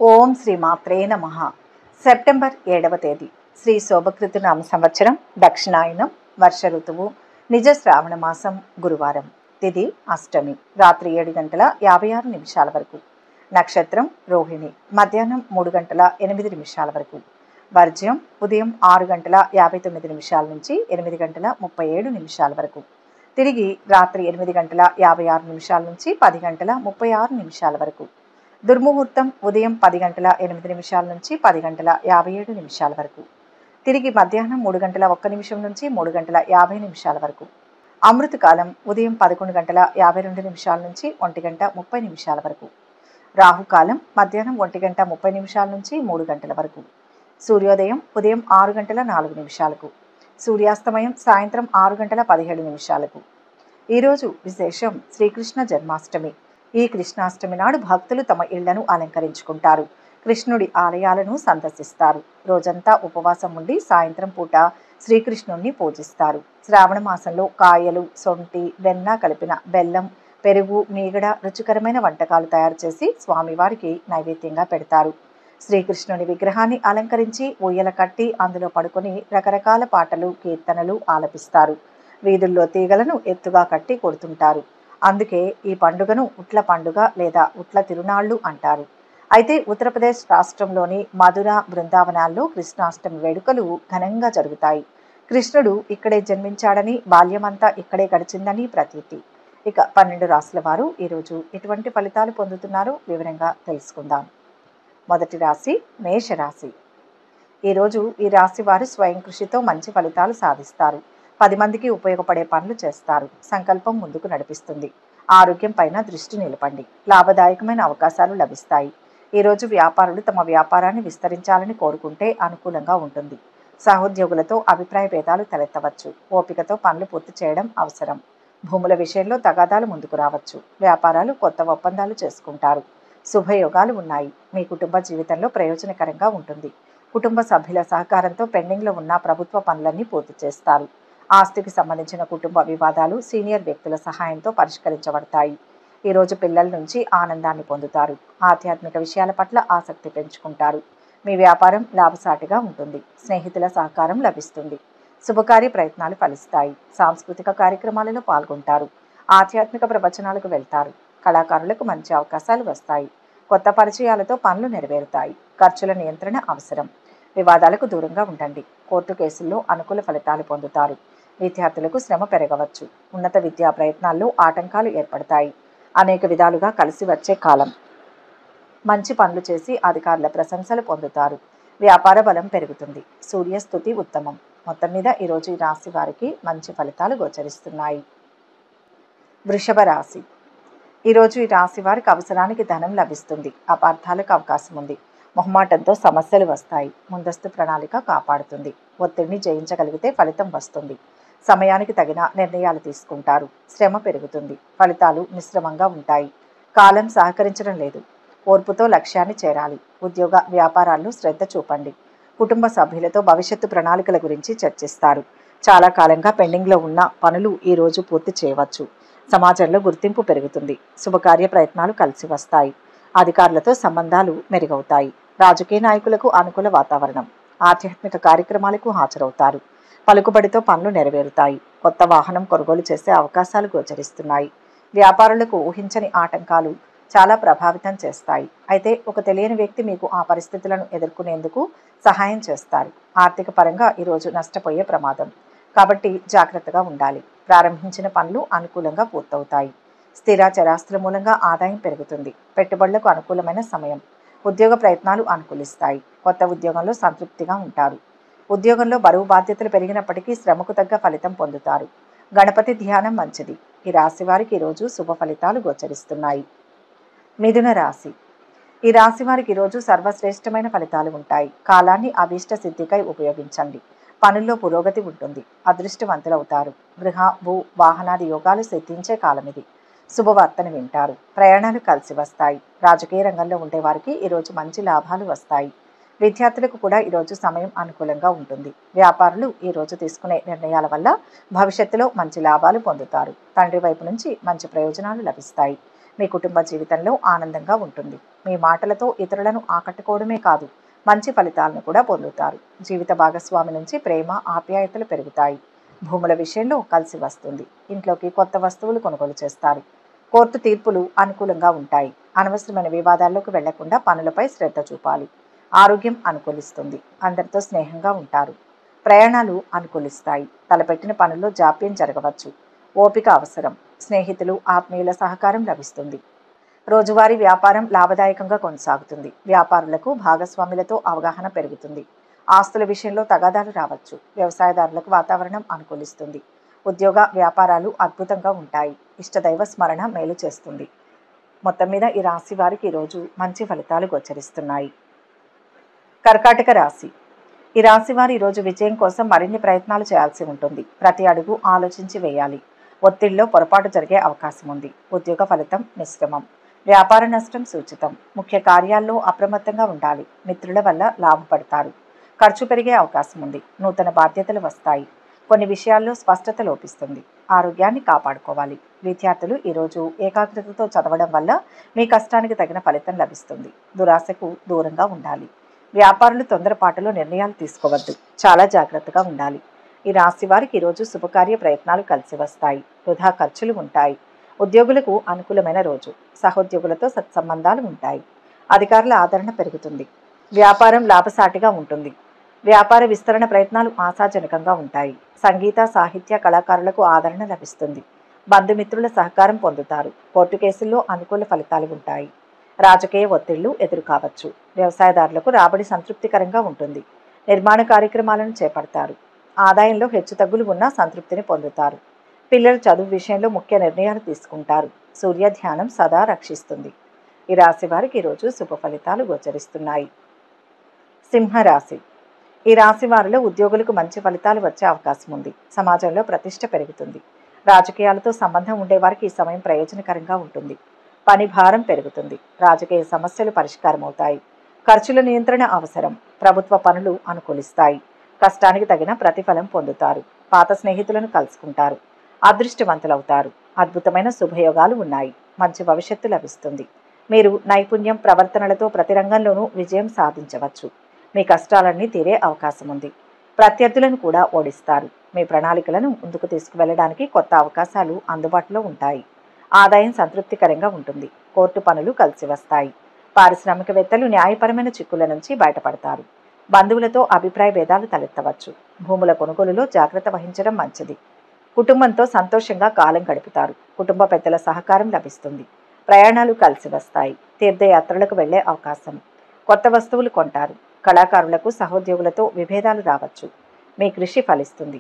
ఓం శ్రీ మాత్రే నమ సెప్టెంబర్ ఏడవ తేదీ శ్రీ శోభకృతు నామ సంవత్సరం దక్షిణాయనం వర్ష ఋతువు నిజ శ్రావణ మాసం గురువారం తిథి అష్టమి రాత్రి ఏడు గంటల యాభై ఆరు నిమిషాల వరకు నక్షత్రం రోహిణి మధ్యాహ్నం మూడు గంటల ఎనిమిది నిమిషాల వరకు వర్జ్యం ఉదయం ఆరు గంటల యాభై తొమ్మిది నిమిషాల నుంచి ఎనిమిది గంటల ముప్పై ఏడు నిమిషాల వరకు తిరిగి రాత్రి ఎనిమిది గంటల యాభై ఆరు నిమిషాల నుంచి పది గంటల ముప్పై ఆరు నిమిషాల వరకు దుర్ముహూర్తం ఉదయం పది గంటల ఎనిమిది నిమిషాల నుంచి పది గంటల యాభై ఏడు నిమిషాల వరకు తిరిగి మధ్యాహ్నం మూడు గంటల ఒక్క నిమిషం నుంచి మూడు గంటల యాభై నిమిషాల వరకు అమృతకాలం ఉదయం పదకొండు గంటల యాభై రెండు నిమిషాల నుంచి ఒంటి గంట ముప్పై నిమిషాల వరకు రాహుకాలం మధ్యాహ్నం ఒంటి గంట ముప్పై నిమిషాల నుంచి మూడు గంటల వరకు సూర్యోదయం ఉదయం ఆరు గంటల నాలుగు నిమిషాలకు సూర్యాస్తమయం సాయంత్రం ఆరు గంటల పదిహేడు నిమిషాలకు ఈరోజు విశేషం శ్రీకృష్ణ జన్మాష్టమి ఈ కృష్ణాష్టమి నాడు భక్తులు తమ ఇళ్లను అలంకరించుకుంటారు కృష్ణుడి ఆలయాలను సందర్శిస్తారు రోజంతా ఉపవాసం ఉండి సాయంత్రం పూట శ్రీకృష్ణుణ్ణి పూజిస్తారు శ్రావణ మాసంలో కాయలు సొంటి వెన్న కలిపిన బెల్లం పెరుగు మీగడ రుచికరమైన వంటకాలు తయారు చేసి స్వామివారికి నైవేద్యంగా పెడతారు శ్రీకృష్ణుని విగ్రహాన్ని అలంకరించి ఊయల కట్టి అందులో పడుకొని రకరకాల పాటలు కీర్తనలు ఆలపిస్తారు వీధుల్లో తీగలను ఎత్తుగా కట్టి కొడుతుంటారు అందుకే ఈ పండుగను ఉట్ల పండుగ లేదా ఉట్ల తిరునాళ్ళు అంటారు అయితే ఉత్తరప్రదేశ్ రాష్ట్రంలోని మధుర బృందావనాల్లో కృష్ణాష్టమి వేడుకలు ఘనంగా జరుగుతాయి కృష్ణుడు ఇక్కడే జన్మించాడని బాల్యమంతా ఇక్కడే గడిచిందని ప్రతీతి ఇక పన్నెండు రాసుల వారు ఈరోజు ఎటువంటి ఫలితాలు పొందుతున్నారో వివరంగా తెలుసుకుందాం మొదటి రాశి మేషరాశి ఈరోజు ఈ రాశి వారు స్వయం కృషితో మంచి ఫలితాలు సాధిస్తారు పది మందికి ఉపయోగపడే పనులు చేస్తారు సంకల్పం ముందుకు నడిపిస్తుంది ఆరోగ్యం పైన దృష్టి నిలపండి లాభదాయకమైన అవకాశాలు లభిస్తాయి ఈరోజు వ్యాపారులు తమ వ్యాపారాన్ని విస్తరించాలని కోరుకుంటే అనుకూలంగా ఉంటుంది సహోద్యోగులతో అభిప్రాయ భేదాలు తలెత్తవచ్చు ఓపికతో పనులు పూర్తి చేయడం అవసరం భూముల విషయంలో తగాదాలు ముందుకు రావచ్చు వ్యాపారాలు కొత్త ఒప్పందాలు చేసుకుంటారు శుభయోగాలు ఉన్నాయి మీ కుటుంబ జీవితంలో ప్రయోజనకరంగా ఉంటుంది కుటుంబ సభ్యుల సహకారంతో పెండింగ్లో ఉన్న ప్రభుత్వ పనులన్నీ పూర్తి చేస్తారు ఆస్తికి సంబంధించిన కుటుంబ వివాదాలు సీనియర్ వ్యక్తుల సహాయంతో పరిష్కరించబడతాయి ఈరోజు పిల్లల నుంచి ఆనందాన్ని పొందుతారు ఆధ్యాత్మిక విషయాల పట్ల ఆసక్తి పెంచుకుంటారు మీ వ్యాపారం లాభసాటిగా ఉంటుంది స్నేహితుల సహకారం లభిస్తుంది శుభకార్య ప్రయత్నాలు ఫలిస్తాయి సాంస్కృతిక కార్యక్రమాలలో పాల్గొంటారు ఆధ్యాత్మిక ప్రవచనాలకు వెళ్తారు కళాకారులకు మంచి అవకాశాలు వస్తాయి కొత్త పరిచయాలతో పనులు నెరవేరుతాయి ఖర్చుల నియంత్రణ అవసరం వివాదాలకు దూరంగా ఉండండి కోర్టు కేసుల్లో అనుకూల ఫలితాలు పొందుతారు విద్యార్థులకు శ్రమ పెరగవచ్చు ఉన్నత విద్యా ప్రయత్నాల్లో ఆటంకాలు ఏర్పడతాయి అనేక విధాలుగా కలిసి వచ్చే కాలం మంచి పనులు చేసి అధికారుల ప్రశంసలు పొందుతారు వ్యాపార బలం పెరుగుతుంది సూర్యస్థుతి ఉత్తమం మొత్తం మీద ఈరోజు ఈ రాశి వారికి మంచి ఫలితాలు గోచరిస్తున్నాయి వృషభ రాశి ఈరోజు ఈ రాశి వారికి అవసరానికి ధనం లభిస్తుంది అపార్థాలకు అవకాశం ఉంది మొహమాటంతో సమస్యలు వస్తాయి ముందస్తు ప్రణాళిక కాపాడుతుంది ఒత్తిడిని జయించగలిగితే ఫలితం వస్తుంది సమయానికి తగిన నిర్ణయాలు తీసుకుంటారు శ్రమ పెరుగుతుంది ఫలితాలు మిశ్రమంగా ఉంటాయి కాలం సహకరించడం లేదు ఓర్పుతో లక్ష్యాన్ని చేరాలి ఉద్యోగ వ్యాపారాల్లో శ్రద్ధ చూపండి కుటుంబ సభ్యులతో భవిష్యత్తు ప్రణాళికల గురించి చర్చిస్తారు చాలా కాలంగా పెండింగ్లో ఉన్న పనులు ఈ రోజు పూర్తి చేయవచ్చు సమాజంలో గుర్తింపు పెరుగుతుంది శుభకార్య ప్రయత్నాలు కలిసి వస్తాయి అధికారులతో సంబంధాలు మెరుగవుతాయి రాజకీయ నాయకులకు అనుకూల వాతావరణం ఆధ్యాత్మిక కార్యక్రమాలకు హాజరవుతారు పలుకుబడితో పనులు నెరవేరుతాయి కొత్త వాహనం కొనుగోలు చేసే అవకాశాలు గోచరిస్తున్నాయి వ్యాపారులకు ఊహించని ఆటంకాలు చాలా ప్రభావితం చేస్తాయి అయితే ఒక తెలియని వ్యక్తి మీకు ఆ పరిస్థితులను ఎదుర్కొనేందుకు సహాయం చేస్తారు ఆర్థిక పరంగా ఈరోజు నష్టపోయే ప్రమాదం కాబట్టి జాగ్రత్తగా ఉండాలి ప్రారంభించిన పనులు అనుకూలంగా పూర్తవుతాయి స్థిర చరాస్తుల మూలంగా ఆదాయం పెరుగుతుంది పెట్టుబడులకు అనుకూలమైన సమయం ఉద్యోగ ప్రయత్నాలు అనుకూలిస్తాయి కొత్త ఉద్యోగంలో సంతృప్తిగా ఉంటారు ఉద్యోగంలో బరువు బాధ్యతలు పెరిగినప్పటికీ శ్రమకు తగ్గ ఫలితం పొందుతారు గణపతి ధ్యానం మంచిది ఈ రాశి వారికి ఈరోజు శుభ ఫలితాలు గోచరిస్తున్నాయి మిథున రాశి ఈ రాశి వారికి ఈరోజు సర్వశ్రేష్టమైన ఫలితాలు ఉంటాయి కాలాన్ని అభీష్ట సిద్ధికై ఉపయోగించండి పనుల్లో పురోగతి ఉంటుంది అదృష్టవంతులవుతారు గృహ భూ వాహనాది యోగాలు సిద్ధించే కాలం ఇది శుభవార్తను వింటారు ప్రయాణాలు కలిసి వస్తాయి రాజకీయ రంగంలో ఉండేవారికి ఈరోజు మంచి లాభాలు వస్తాయి విద్యార్థులకు కూడా ఈరోజు సమయం అనుకూలంగా ఉంటుంది వ్యాపారులు ఈరోజు తీసుకునే నిర్ణయాల వల్ల భవిష్యత్తులో మంచి లాభాలు పొందుతారు తండ్రి వైపు నుంచి మంచి ప్రయోజనాలు లభిస్తాయి మీ కుటుంబ జీవితంలో ఆనందంగా ఉంటుంది మీ మాటలతో ఇతరులను ఆకట్టుకోవడమే కాదు మంచి ఫలితాలను కూడా పొందుతారు జీవిత భాగస్వామి నుంచి ప్రేమ ఆప్యాయతలు పెరుగుతాయి భూముల విషయంలో కలిసి వస్తుంది ఇంట్లోకి కొత్త వస్తువులు కొనుగోలు చేస్తారు కోర్టు తీర్పులు అనుకూలంగా ఉంటాయి అనవసరమైన వివాదాల్లోకి వెళ్లకుండా పనులపై శ్రద్ధ చూపాలి ఆరోగ్యం అనుకూలిస్తుంది అందరితో స్నేహంగా ఉంటారు ప్రయాణాలు అనుకూలిస్తాయి తలపెట్టిన పనుల్లో జాప్యం జరగవచ్చు ఓపిక అవసరం స్నేహితులు ఆత్మీయుల సహకారం లభిస్తుంది రోజువారీ వ్యాపారం లాభదాయకంగా కొనసాగుతుంది వ్యాపారులకు భాగస్వాములతో అవగాహన పెరుగుతుంది ఆస్తుల విషయంలో తగాదాలు రావచ్చు వ్యవసాయదారులకు వాతావరణం అనుకూలిస్తుంది ఉద్యోగ వ్యాపారాలు అద్భుతంగా ఉంటాయి ఇష్టదైవ స్మరణ మేలు చేస్తుంది మొత్తం మీద ఈ రాశి వారికి ఈరోజు మంచి ఫలితాలు గోచరిస్తున్నాయి కర్కాటక రాశి ఈ రాశి వారు ఈరోజు విజయం కోసం మరిన్ని ప్రయత్నాలు చేయాల్సి ఉంటుంది ప్రతి అడుగు ఆలోచించి వేయాలి ఒత్తిడిలో పొరపాటు జరిగే అవకాశం ఉంది ఉద్యోగ ఫలితం మిశ్రమం వ్యాపార నష్టం సూచితం ముఖ్య కార్యాల్లో అప్రమత్తంగా ఉండాలి మిత్రుల వల్ల లాభపడతారు ఖర్చు పెరిగే అవకాశం ఉంది నూతన బాధ్యతలు వస్తాయి కొన్ని విషయాల్లో స్పష్టత లోపిస్తుంది ఆరోగ్యాన్ని కాపాడుకోవాలి విద్యార్థులు ఈరోజు ఏకాగ్రతతో చదవడం వల్ల మీ కష్టానికి తగిన ఫలితం లభిస్తుంది దురాశకు దూరంగా ఉండాలి వ్యాపారులు తొందరపాటులో నిర్ణయాలు తీసుకోవద్దు చాలా జాగ్రత్తగా ఉండాలి ఈ రాశి వారికి ఈరోజు శుభకార్య ప్రయత్నాలు కలిసి వస్తాయి వృధా ఖర్చులు ఉంటాయి ఉద్యోగులకు అనుకూలమైన రోజు సహోద్యోగులతో సత్సంబంధాలు ఉంటాయి అధికారుల ఆదరణ పెరుగుతుంది వ్యాపారం లాభసాటిగా ఉంటుంది వ్యాపార విస్తరణ ప్రయత్నాలు ఆశాజనకంగా ఉంటాయి సంగీత సాహిత్య కళాకారులకు ఆదరణ లభిస్తుంది బంధుమిత్రుల సహకారం పొందుతారు కోర్టు కేసుల్లో అనుకూల ఫలితాలు ఉంటాయి రాజకీయ ఒత్తిళ్లు ఎదురు కావచ్చు వ్యవసాయదారులకు రాబడి సంతృప్తికరంగా ఉంటుంది నిర్మాణ కార్యక్రమాలను చేపడతారు ఆదాయంలో హెచ్చుతగ్గులు ఉన్నా సంతృప్తిని పొందుతారు పిల్లల చదువు విషయంలో ముఖ్య నిర్ణయాలు తీసుకుంటారు సూర్య ధ్యానం సదా రక్షిస్తుంది ఈ రాశి వారికి ఈరోజు శుభ ఫలితాలు గోచరిస్తున్నాయి సింహరాశి ఈ రాశి వారిలో ఉద్యోగులకు మంచి ఫలితాలు వచ్చే అవకాశం ఉంది సమాజంలో ప్రతిష్ట పెరుగుతుంది రాజకీయాలతో సంబంధం ఉండేవారికి ఈ సమయం ప్రయోజనకరంగా ఉంటుంది పని భారం పెరుగుతుంది రాజకీయ సమస్యలు పరిష్కారం అవుతాయి ఖర్చుల నియంత్రణ అవసరం ప్రభుత్వ పనులు అనుకూలిస్తాయి కష్టానికి తగిన ప్రతిఫలం పొందుతారు పాత స్నేహితులను కలుసుకుంటారు అదృష్టవంతులవుతారు అద్భుతమైన శుభయోగాలు ఉన్నాయి మంచి భవిష్యత్తు లభిస్తుంది మీరు నైపుణ్యం ప్రవర్తనలతో ప్రతి రంగంలోనూ విజయం సాధించవచ్చు మీ కష్టాలన్నీ తీరే అవకాశం ఉంది ప్రత్యర్థులను కూడా ఓడిస్తారు మీ ప్రణాళికలను ముందుకు తీసుకువెళ్ళడానికి కొత్త అవకాశాలు అందుబాటులో ఉంటాయి ఆదాయం సంతృప్తికరంగా ఉంటుంది కోర్టు పనులు కలిసి వస్తాయి పారిశ్రామికవేత్తలు న్యాయపరమైన చిక్కుల నుంచి బయటపడతారు బంధువులతో అభిప్రాయ భేదాలు తలెత్తవచ్చు భూముల కొనుగోలులో జాగ్రత్త వహించడం మంచిది కుటుంబంతో సంతోషంగా కాలం గడుపుతారు కుటుంబ పెద్దల సహకారం లభిస్తుంది ప్రయాణాలు కలిసి వస్తాయి తీర్థయాత్రలకు వెళ్లే అవకాశం కొత్త వస్తువులు కొంటారు కళాకారులకు సహోద్యోగులతో విభేదాలు రావచ్చు మీ కృషి ఫలిస్తుంది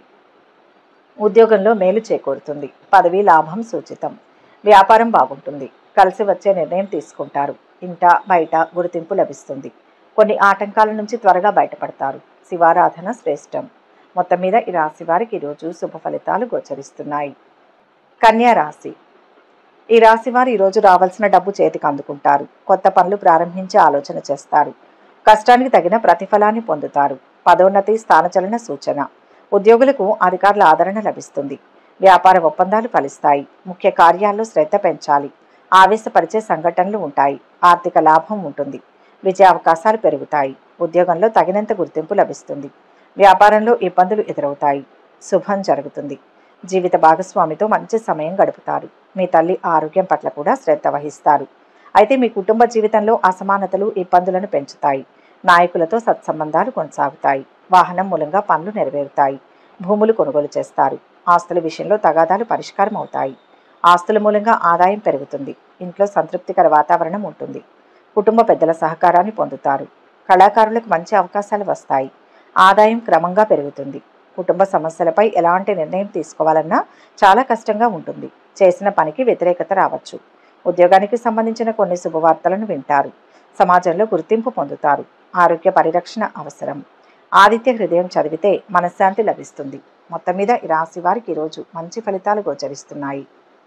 ఉద్యోగంలో మేలు చేకూరుతుంది పదవి లాభం సూచితం వ్యాపారం బాగుంటుంది కలిసి వచ్చే నిర్ణయం తీసుకుంటారు ఇంట బయట గుర్తింపు లభిస్తుంది కొన్ని ఆటంకాల నుంచి త్వరగా బయటపడతారు శివారాధన శ్రేష్టం మొత్తం మీద ఈ రాశి వారికి ఈరోజు శుభ ఫలితాలు గోచరిస్తున్నాయి కన్యా రాశి ఈ రాశి వారు ఈరోజు రావాల్సిన డబ్బు చేతికి అందుకుంటారు కొత్త పనులు ప్రారంభించే ఆలోచన చేస్తారు కష్టానికి తగిన ప్రతిఫలాన్ని పొందుతారు పదోన్నతి స్థానచలన సూచన ఉద్యోగులకు అధికారుల ఆదరణ లభిస్తుంది వ్యాపార ఒప్పందాలు ఫలిస్తాయి ముఖ్య కార్యాల్లో శ్రద్ధ పెంచాలి ఆవేశపరిచే సంఘటనలు ఉంటాయి ఆర్థిక లాభం ఉంటుంది విజయ అవకాశాలు పెరుగుతాయి ఉద్యోగంలో తగినంత గుర్తింపు లభిస్తుంది వ్యాపారంలో ఇబ్బందులు ఎదురవుతాయి శుభం జరుగుతుంది జీవిత భాగస్వామితో మంచి సమయం గడుపుతారు మీ తల్లి ఆరోగ్యం పట్ల కూడా శ్రద్ధ వహిస్తారు అయితే మీ కుటుంబ జీవితంలో అసమానతలు ఇబ్బందులను పెంచుతాయి నాయకులతో సత్సంబంధాలు కొనసాగుతాయి వాహనం మూలంగా పనులు నెరవేరుతాయి భూములు కొనుగోలు చేస్తారు ఆస్తుల విషయంలో తగాదాలు పరిష్కారం అవుతాయి ఆస్తుల మూలంగా ఆదాయం పెరుగుతుంది ఇంట్లో సంతృప్తికర వాతావరణం ఉంటుంది కుటుంబ పెద్దల సహకారాన్ని పొందుతారు కళాకారులకు మంచి అవకాశాలు వస్తాయి ఆదాయం క్రమంగా పెరుగుతుంది కుటుంబ సమస్యలపై ఎలాంటి నిర్ణయం తీసుకోవాలన్నా చాలా కష్టంగా ఉంటుంది చేసిన పనికి వ్యతిరేకత రావచ్చు ఉద్యోగానికి సంబంధించిన కొన్ని శుభవార్తలను వింటారు సమాజంలో గుర్తింపు పొందుతారు ఆరోగ్య పరిరక్షణ అవసరం ఆదిత్య హృదయం చదివితే మనశ్శాంతి లభిస్తుంది మొత్తం మీద ఈ రాశి వారికి ఈరోజు మంచి ఫలితాలు గోచరిస్తున్నాయి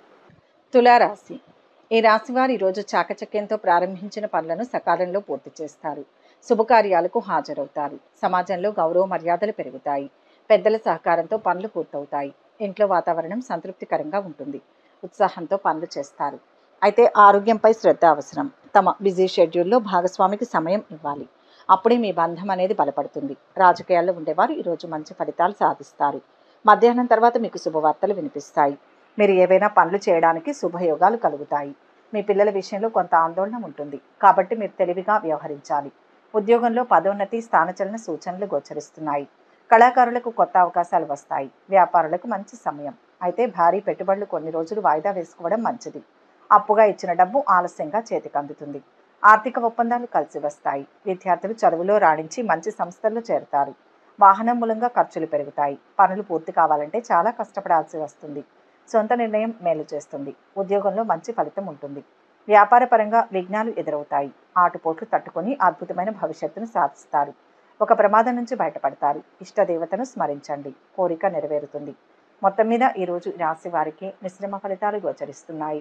తులారాశి ఈ రాశి వారు ఈరోజు చాకచక్యంతో ప్రారంభించిన పనులను సకాలంలో పూర్తి చేస్తారు శుభకార్యాలకు హాజరవుతారు సమాజంలో గౌరవ మర్యాదలు పెరుగుతాయి పెద్దల సహకారంతో పనులు పూర్తవుతాయి ఇంట్లో వాతావరణం సంతృప్తికరంగా ఉంటుంది ఉత్సాహంతో పనులు చేస్తారు అయితే ఆరోగ్యంపై శ్రద్ధ అవసరం తమ బిజీ షెడ్యూల్లో భాగస్వామికి సమయం ఇవ్వాలి అప్పుడే మీ బంధం అనేది బలపడుతుంది రాజకీయాల్లో ఉండేవారు ఈరోజు మంచి ఫలితాలు సాధిస్తారు మధ్యాహ్నం తర్వాత మీకు శుభవార్తలు వినిపిస్తాయి మీరు ఏవైనా పనులు చేయడానికి శుభయోగాలు కలుగుతాయి మీ పిల్లల విషయంలో కొంత ఆందోళన ఉంటుంది కాబట్టి మీరు తెలివిగా వ్యవహరించాలి ఉద్యోగంలో పదోన్నతి స్థానచలన సూచనలు గోచరిస్తున్నాయి కళాకారులకు కొత్త అవకాశాలు వస్తాయి వ్యాపారులకు మంచి సమయం అయితే భారీ పెట్టుబడులు కొన్ని రోజులు వాయిదా వేసుకోవడం మంచిది అప్పుగా ఇచ్చిన డబ్బు ఆలస్యంగా చేతికి అందుతుంది ఆర్థిక ఒప్పందాలు కలిసి వస్తాయి విద్యార్థులు చదువులో రాణించి మంచి సంస్థల్లో చేరుతారు వాహనం మూలంగా ఖర్చులు పెరుగుతాయి పనులు పూర్తి కావాలంటే చాలా కష్టపడాల్సి వస్తుంది సొంత నిర్ణయం మేలు చేస్తుంది ఉద్యోగంలో మంచి ఫలితం ఉంటుంది వ్యాపార పరంగా విఘ్నాలు ఎదురవుతాయి ఆటుపోట్లు తట్టుకొని అద్భుతమైన భవిష్యత్తును సాధిస్తారు ఒక ప్రమాదం నుంచి బయటపడతారు ఇష్టదేవతను స్మరించండి కోరిక నెరవేరుతుంది మొత్తం మీద ఈరోజు ఈ రాశి వారికి మిశ్రమ ఫలితాలు గోచరిస్తున్నాయి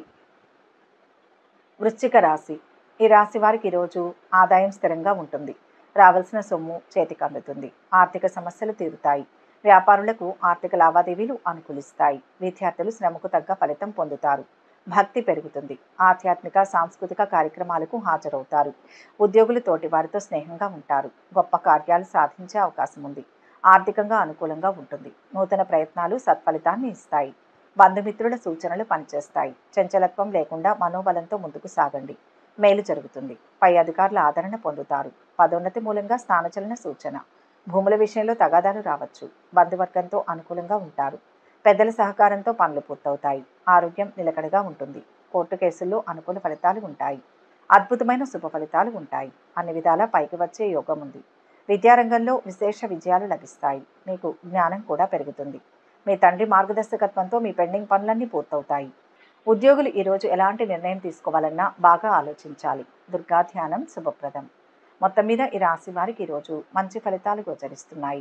వృశ్చిక రాశి ఈ రాశి వారికి ఈరోజు ఆదాయం స్థిరంగా ఉంటుంది రావాల్సిన సొమ్ము చేతికి అందుతుంది ఆర్థిక సమస్యలు తీరుతాయి వ్యాపారులకు ఆర్థిక లావాదేవీలు అనుకూలిస్తాయి విద్యార్థులు శ్రమకు తగ్గ ఫలితం పొందుతారు భక్తి పెరుగుతుంది ఆధ్యాత్మిక సాంస్కృతిక కార్యక్రమాలకు హాజరవుతారు ఉద్యోగులు తోటి వారితో స్నేహంగా ఉంటారు గొప్ప కార్యాలు సాధించే అవకాశం ఉంది ఆర్థికంగా అనుకూలంగా ఉంటుంది నూతన ప్రయత్నాలు సత్ఫలితాన్ని ఇస్తాయి బంధుమిత్రుల సూచనలు పనిచేస్తాయి చంచలత్వం లేకుండా మనోబలంతో ముందుకు సాగండి మేలు జరుగుతుంది పై అధికారుల ఆదరణ పొందుతారు పదోన్నతి మూలంగా స్థానచలన సూచన భూముల విషయంలో తగాదాలు రావచ్చు బంధువర్గంతో అనుకూలంగా ఉంటారు పెద్దల సహకారంతో పనులు పూర్తవుతాయి ఆరోగ్యం నిలకడగా ఉంటుంది కోర్టు కేసుల్లో అనుకూల ఫలితాలు ఉంటాయి అద్భుతమైన శుభ ఫలితాలు ఉంటాయి అన్ని విధాలా పైకి వచ్చే యోగం ఉంది విద్యారంగంలో విశేష విజయాలు లభిస్తాయి మీకు జ్ఞానం కూడా పెరుగుతుంది మీ తండ్రి మార్గదర్శకత్వంతో మీ పెండింగ్ పనులన్నీ పూర్తవుతాయి ఉద్యోగులు ఈరోజు ఎలాంటి నిర్ణయం తీసుకోవాలన్నా బాగా ఆలోచించాలి దుర్గా ధ్యానం శుభప్రదం మొత్తం మీద ఈ రాశి వారికి ఈరోజు మంచి ఫలితాలు గోచరిస్తున్నాయి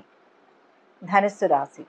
ధనుస్సు రాశి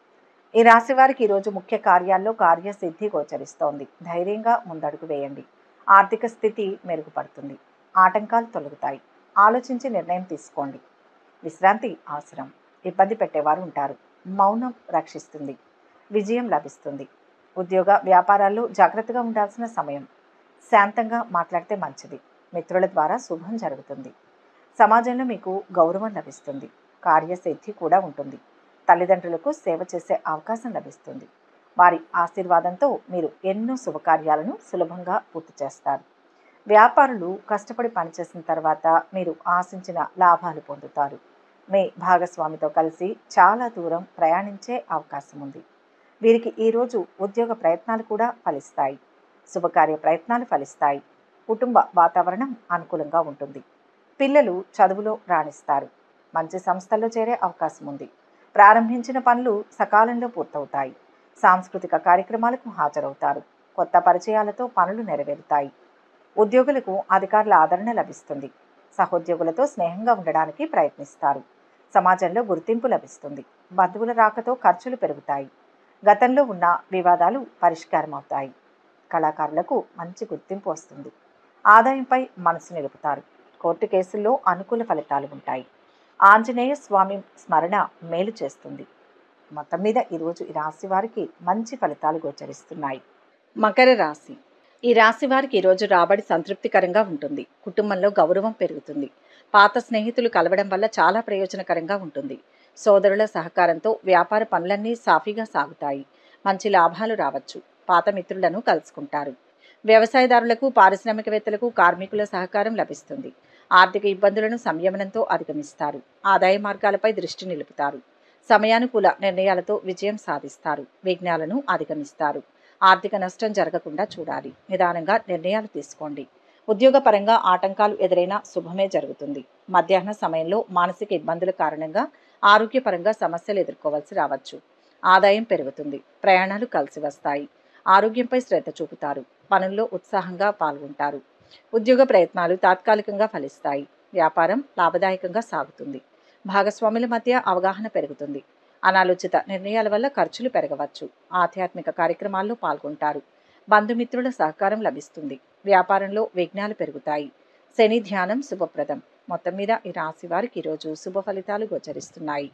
ఈ రాశి వారికి ఈరోజు ముఖ్య కార్యాల్లో కార్యసిద్ధి గోచరిస్తోంది ధైర్యంగా ముందడుగు వేయండి ఆర్థిక స్థితి మెరుగుపడుతుంది ఆటంకాలు తొలగుతాయి ఆలోచించి నిర్ణయం తీసుకోండి విశ్రాంతి అవసరం ఇబ్బంది పెట్టేవారు ఉంటారు మౌనం రక్షిస్తుంది విజయం లభిస్తుంది ఉద్యోగ వ్యాపారాల్లో జాగ్రత్తగా ఉండాల్సిన సమయం శాంతంగా మాట్లాడితే మంచిది మిత్రుల ద్వారా శుభం జరుగుతుంది సమాజంలో మీకు గౌరవం లభిస్తుంది కార్యసిద్ధి కూడా ఉంటుంది తల్లిదండ్రులకు సేవ చేసే అవకాశం లభిస్తుంది వారి ఆశీర్వాదంతో మీరు ఎన్నో శుభకార్యాలను సులభంగా పూర్తి చేస్తారు వ్యాపారులు కష్టపడి పనిచేసిన తర్వాత మీరు ఆశించిన లాభాలు పొందుతారు మీ భాగస్వామితో కలిసి చాలా దూరం ప్రయాణించే అవకాశం ఉంది వీరికి ఈరోజు ఉద్యోగ ప్రయత్నాలు కూడా ఫలిస్తాయి శుభకార్య ప్రయత్నాలు ఫలిస్తాయి కుటుంబ వాతావరణం అనుకూలంగా ఉంటుంది పిల్లలు చదువులో రాణిస్తారు మంచి సంస్థల్లో చేరే అవకాశం ఉంది ప్రారంభించిన పనులు సకాలంలో పూర్తవుతాయి సాంస్కృతిక కార్యక్రమాలకు హాజరవుతారు కొత్త పరిచయాలతో పనులు నెరవేరుతాయి ఉద్యోగులకు అధికారుల ఆదరణ లభిస్తుంది సహోద్యోగులతో స్నేహంగా ఉండడానికి ప్రయత్నిస్తారు సమాజంలో గుర్తింపు లభిస్తుంది బంధువుల రాకతో ఖర్చులు పెరుగుతాయి గతంలో ఉన్న వివాదాలు పరిష్కారం అవుతాయి కళాకారులకు మంచి గుర్తింపు వస్తుంది ఆదాయంపై మనసు నిలుపుతారు కోర్టు కేసుల్లో అనుకూల ఫలితాలు ఉంటాయి ఆంజనేయ స్వామి స్మరణ మేలు చేస్తుంది మొత్తం మీద ఈరోజు ఈ రాశి వారికి మంచి ఫలితాలు గోచరిస్తున్నాయి మకర రాశి ఈ రాశి వారికి ఈరోజు రాబడి సంతృప్తికరంగా ఉంటుంది కుటుంబంలో గౌరవం పెరుగుతుంది పాత స్నేహితులు కలవడం వల్ల చాలా ప్రయోజనకరంగా ఉంటుంది సోదరుల సహకారంతో వ్యాపార పనులన్నీ సాఫీగా సాగుతాయి మంచి లాభాలు రావచ్చు పాత మిత్రులను కలుసుకుంటారు వ్యవసాయదారులకు పారిశ్రామికవేత్తలకు కార్మికుల సహకారం లభిస్తుంది ఆర్థిక ఇబ్బందులను సంయమనంతో అధిగమిస్తారు ఆదాయ మార్గాలపై దృష్టి నిలుపుతారు సమయానుకూల నిర్ణయాలతో విజయం సాధిస్తారు విఘ్నాలను అధిగమిస్తారు ఆర్థిక నష్టం జరగకుండా చూడాలి నిదానంగా నిర్ణయాలు తీసుకోండి ఉద్యోగపరంగా ఆటంకాలు ఎదురైనా శుభమే జరుగుతుంది మధ్యాహ్న సమయంలో మానసిక ఇబ్బందుల కారణంగా ఆరోగ్యపరంగా సమస్యలు ఎదుర్కోవాల్సి రావచ్చు ఆదాయం పెరుగుతుంది ప్రయాణాలు కలిసి వస్తాయి ఆరోగ్యంపై శ్రద్ధ చూపుతారు పనుల్లో ఉత్సాహంగా పాల్గొంటారు ఉద్యోగ ప్రయత్నాలు తాత్కాలికంగా ఫలిస్తాయి వ్యాపారం లాభదాయకంగా సాగుతుంది భాగస్వాముల మధ్య అవగాహన పెరుగుతుంది అనాలోచిత నిర్ణయాల వల్ల ఖర్చులు పెరగవచ్చు ఆధ్యాత్మిక కార్యక్రమాల్లో పాల్గొంటారు బంధుమిత్రుల సహకారం లభిస్తుంది వ్యాపారంలో విఘ్నాలు పెరుగుతాయి శని ధ్యానం శుభప్రదం మొత్తం మీద ఈ రాశి వారికి ఈరోజు శుభ ఫలితాలు గోచరిస్తున్నాయి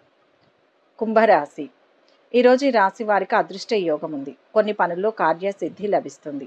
కుంభరాశి ఈరోజు ఈ రాశి వారికి అదృష్ట యోగం ఉంది కొన్ని పనుల్లో కార్యసిద్ధి లభిస్తుంది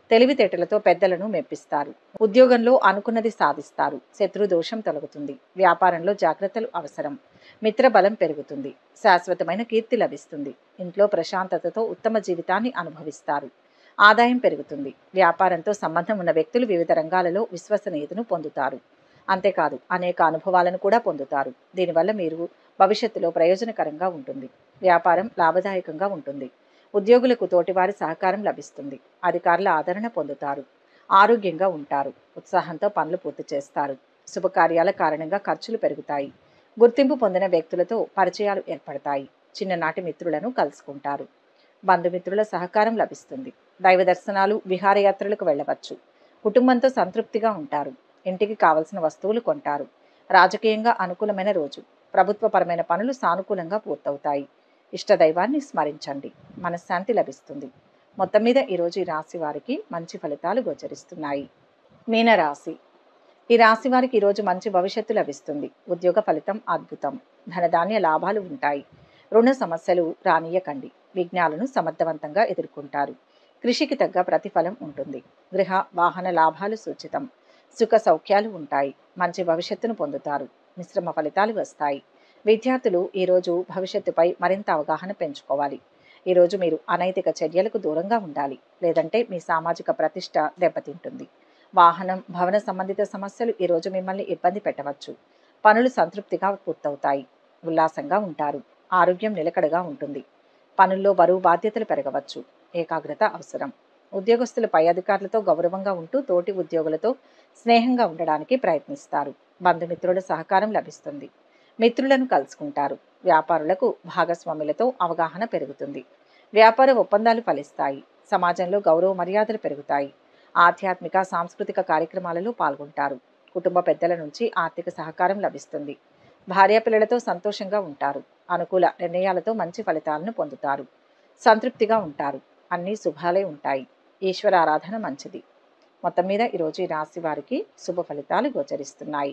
తెలివితేటలతో పెద్దలను మెప్పిస్తారు ఉద్యోగంలో అనుకున్నది సాధిస్తారు శత్రు దోషం తొలగుతుంది వ్యాపారంలో జాగ్రత్తలు అవసరం మిత్రబలం పెరుగుతుంది శాశ్వతమైన కీర్తి లభిస్తుంది ఇంట్లో ప్రశాంతతతో ఉత్తమ జీవితాన్ని అనుభవిస్తారు ఆదాయం పెరుగుతుంది వ్యాపారంతో సంబంధం ఉన్న వ్యక్తులు వివిధ రంగాలలో విశ్వసనీయతను పొందుతారు అంతేకాదు అనేక అనుభవాలను కూడా పొందుతారు దీనివల్ల మీరు భవిష్యత్తులో ప్రయోజనకరంగా ఉంటుంది వ్యాపారం లాభదాయకంగా ఉంటుంది ఉద్యోగులకు తోటివారి సహకారం లభిస్తుంది అధికారుల ఆదరణ పొందుతారు ఆరోగ్యంగా ఉంటారు ఉత్సాహంతో పనులు పూర్తి చేస్తారు శుభకార్యాల కారణంగా ఖర్చులు పెరుగుతాయి గుర్తింపు పొందిన వ్యక్తులతో పరిచయాలు ఏర్పడతాయి చిన్ననాటి మిత్రులను కలుసుకుంటారు బంధుమిత్రుల సహకారం లభిస్తుంది దైవ దర్శనాలు విహారయాత్రలకు వెళ్ళవచ్చు కుటుంబంతో సంతృప్తిగా ఉంటారు ఇంటికి కావలసిన వస్తువులు కొంటారు రాజకీయంగా అనుకూలమైన రోజు ప్రభుత్వపరమైన పనులు సానుకూలంగా పూర్తవుతాయి ఇష్టదైవాన్ని స్మరించండి మనశ్శాంతి లభిస్తుంది మొత్తం మీద ఈరోజు ఈ రాశి వారికి మంచి ఫలితాలు గోచరిస్తున్నాయి మీనరాశి ఈ రాశి వారికి ఈరోజు మంచి భవిష్యత్తు లభిస్తుంది ఉద్యోగ ఫలితం అద్భుతం ధనధాన్య లాభాలు ఉంటాయి రుణ సమస్యలు రానియకండి విఘ్నాలను సమర్థవంతంగా ఎదుర్కొంటారు కృషికి తగ్గ ప్రతిఫలం ఉంటుంది గృహ వాహన లాభాలు సూచితం సుఖ సౌఖ్యాలు ఉంటాయి మంచి భవిష్యత్తును పొందుతారు మిశ్రమ ఫలితాలు వస్తాయి విద్యార్థులు ఈరోజు భవిష్యత్తుపై మరింత అవగాహన పెంచుకోవాలి ఈరోజు మీరు అనైతిక చర్యలకు దూరంగా ఉండాలి లేదంటే మీ సామాజిక ప్రతిష్ట దెబ్బతింటుంది వాహనం భవన సంబంధిత సమస్యలు ఈరోజు మిమ్మల్ని ఇబ్బంది పెట్టవచ్చు పనులు సంతృప్తిగా పూర్తవుతాయి ఉల్లాసంగా ఉంటారు ఆరోగ్యం నిలకడగా ఉంటుంది పనుల్లో బరువు బాధ్యతలు పెరగవచ్చు ఏకాగ్రత అవసరం ఉద్యోగస్తులు పై అధికారులతో గౌరవంగా ఉంటూ తోటి ఉద్యోగులతో స్నేహంగా ఉండడానికి ప్రయత్నిస్తారు బంధుమిత్రుల సహకారం లభిస్తుంది మిత్రులను కలుసుకుంటారు వ్యాపారులకు భాగస్వాములతో అవగాహన పెరుగుతుంది వ్యాపార ఒప్పందాలు ఫలిస్తాయి సమాజంలో గౌరవ మర్యాదలు పెరుగుతాయి ఆధ్యాత్మిక సాంస్కృతిక కార్యక్రమాలలో పాల్గొంటారు కుటుంబ పెద్దల నుంచి ఆర్థిక సహకారం లభిస్తుంది భార్యాపిల్లలతో సంతోషంగా ఉంటారు అనుకూల నిర్ణయాలతో మంచి ఫలితాలను పొందుతారు సంతృప్తిగా ఉంటారు అన్నీ శుభాలే ఉంటాయి ఈశ్వర ఆరాధన మంచిది మొత్తం మీద ఈరోజు ఈ రాశి వారికి శుభ ఫలితాలు గోచరిస్తున్నాయి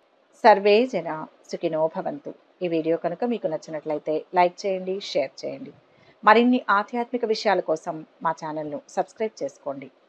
సర్వే జన సుఖినో భవంతు ఈ వీడియో కనుక మీకు నచ్చినట్లయితే లైక్ చేయండి షేర్ చేయండి మరిన్ని ఆధ్యాత్మిక విషయాల కోసం మా ఛానల్ను సబ్స్క్రైబ్ చేసుకోండి